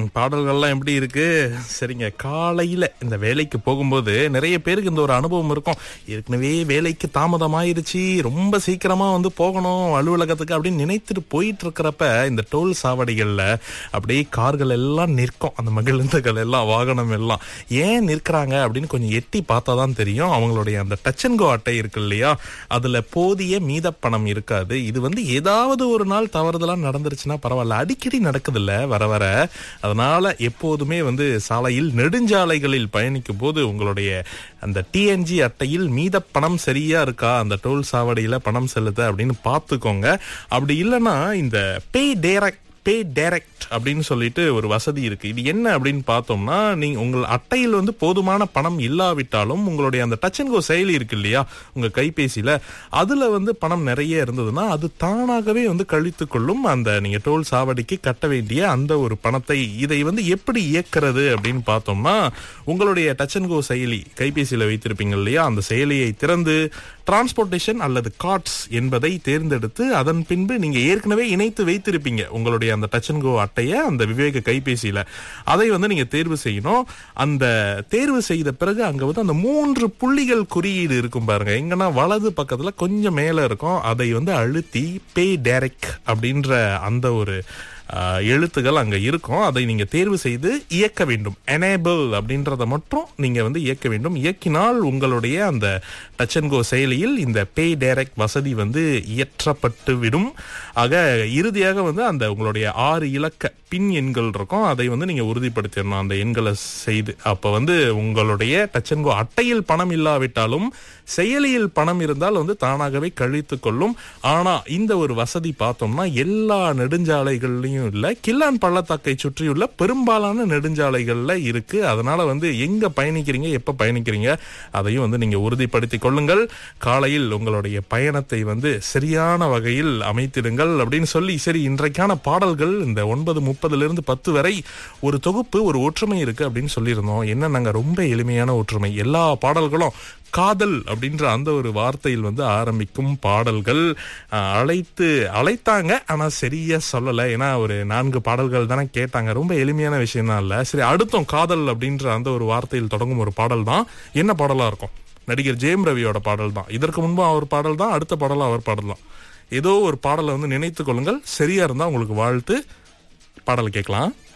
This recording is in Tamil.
பாடல்கள்லாம் எப்படி இருக்கு சரிங்க காலையில இந்த வேலைக்கு போகும்போது நிறைய பேருக்கு இந்த ஒரு அனுபவம் இருக்கும் ஏற்கனவே வேலைக்கு தாமதமாயிருச்சு ரொம்ப சீக்கிரமா வந்து போகணும் அலுவலகத்துக்கு அப்படின்னு நினைத்துட்டு போயிட்டு இருக்கிறப்ப இந்த டோல் சாவடிகள்ல அப்படியே கார்கள் எல்லாம் நிற்கும் அந்த மகிழுந்துகள் எல்லாம் வாகனம் எல்லாம் ஏன் நிற்கிறாங்க அப்படின்னு கொஞ்சம் எட்டி பார்த்தா தான் தெரியும் அவங்களுடைய அந்த டச் அண்ட் கோ அட்டை இருக்கு இல்லையா அதுல போதிய மீத பணம் இருக்காது இது வந்து ஏதாவது ஒரு நாள் தவறுதலா நடந்துருச்சுன்னா பரவாயில்ல அடிக்கடி நடக்குது இல்ல வர வர அதனால எப்போதுமே வந்து சாலையில் நெடுஞ்சாலைகளில் பயணிக்கும் போது உங்களுடைய அந்த டிஎன்ஜி அட்டையில் மீத பணம் சரியா இருக்கா அந்த டோல் சாவடியில பணம் செலுத்த அப்படின்னு பார்த்துக்கோங்க அப்படி இல்லைன்னா இந்த பே டேரக்ட் பே டைரக்ட் அப்படின்னு சொல்லிட்டு ஒரு வசதி இருக்கு இது என்ன அப்படின்னு பார்த்தோம்னா நீங்க உங்கள் அட்டையில் வந்து போதுமான பணம் இல்லாவிட்டாலும் உங்களுடைய அந்த டச் அண்ட் கோ செயலி இருக்கு இல்லையா உங்க கைபேசியில அதுல வந்து பணம் நிறைய இருந்ததுன்னா அது தானாகவே வந்து கழித்து கொள்ளும் அந்த நீங்க டோல் சாவடிக்கு கட்ட வேண்டிய அந்த ஒரு பணத்தை இதை வந்து எப்படி இயக்குறது அப்படின்னு பார்த்தோம்னா உங்களுடைய டச் அண்ட் கோ செயலி கைபேசியில வைத்திருப்பீங்க இல்லையா அந்த செயலியை திறந்து டிரான்ஸ்போர்ட்டேஷன் அல்லது கார்ட்ஸ் என்பதை தேர்ந்தெடுத்து அதன் பின்பு நீங்க ஏற்கனவே இணைத்து வைத்திருப்பீங்க உங்களுடைய அந்த டச் அண்ட் கோ அட்டைய அந்த விவேக கைபேசியில அதை வந்து நீங்க தேர்வு செய்யணும் அந்த தேர்வு செய்த பிறகு அங்க வந்து அந்த மூன்று புள்ளிகள் குறியீடு இருக்கும் பாருங்க எங்கன்னா வலது பக்கத்துல கொஞ்சம் மேல இருக்கும் அதை வந்து அழுத்தி பே டைரக்ட் அப்படின்ற அந்த ஒரு ஆஹ், எழுத்துகள் அங்க இருக்கும் அதை நீங்க தேர்வு செய்து இயக்க வேண்டும் எனேபிள் அப்படின்றத மட்டும் நீங்க வந்து இயக்க வேண்டும் இயக்கினால் உங்களுடைய அந்த டச் அண்ட் கோ செயலியில் இந்த பே டைரக்ட் வசதி வந்து இயற்றப்பட்டு விடும் ஆக இறுதியாக வந்து அந்த உங்களுடைய ஆறு இலக்க பின் எண்கள் இருக்கும் அதை வந்து நீங்க உறுதிப்படுத்திடணும் அந்த எண்களை செய்து அப்ப வந்து உங்களுடைய டச் அண்ட் கோ அட்டையில் பணம் இல்லாவிட்டாலும் செயலியில் பணம் இருந்தால் வந்து தானாகவே கழித்து கொள்ளும் ஆனா இந்த ஒரு வசதி பார்த்தோம்னா எல்லா நெடுஞ்சாலைகள்லயும் இல்ல கில்லான் பள்ளத்தாக்கை சுற்றியுள்ள பெரும்பாலான நெடுஞ்சாலைகள்ல இருக்கு அதனால வந்து எங்க பயணிக்கிறீங்க எப்ப பயணிக்கிறீங்க அதையும் வந்து நீங்க உறுதிப்படுத்திக் கொள்ளுங்கள் காலையில் உங்களுடைய பயணத்தை வந்து சரியான வகையில் அமைத்திடுங்கள் அப்படின்னு சொல்லி சரி இன்றைக்கான பாடல்கள் இந்த ஒன்பது முப்பதுல இருந்து பத்து வரை ஒரு தொகுப்பு ஒரு ஒற்றுமை இருக்கு அப்படின்னு சொல்லியிருந்தோம் என்ன நாங்க ரொம்ப எளிமையான ஒற்றுமை எல்லா பாடல்களும் காதல் அப்படின்ற அந்த ஒரு வார்த்தையில் வந்து ஆரம்பிக்கும் பாடல்கள் அஹ், அழைத்து அழைத்தாங்க ஆனா சரியா சொல்லல ஏன்னா ஒரு நான்கு பாடல்கள் தானே கேட்டாங்க ரொம்ப எளிமையான விஷயம் தான் இல்ல சரி அடுத்தும் காதல் அப்படின்ற அந்த ஒரு வார்த்தையில் தொடங்கும் ஒரு பாடல் தான் என்ன பாடலா இருக்கும் நடிகர் ஜெயம் ரவியோட பாடல் தான் இதற்கு முன்பு அவர் பாடல் தான் அடுத்த பாடலும் அவர் பாடல் தான் ஏதோ ஒரு பாடலை வந்து நினைத்துக் கொள்ளுங்கள் சரியா இருந்தா உங்களுக்கு வாழ்த்து பாடல் கேட்கலாம்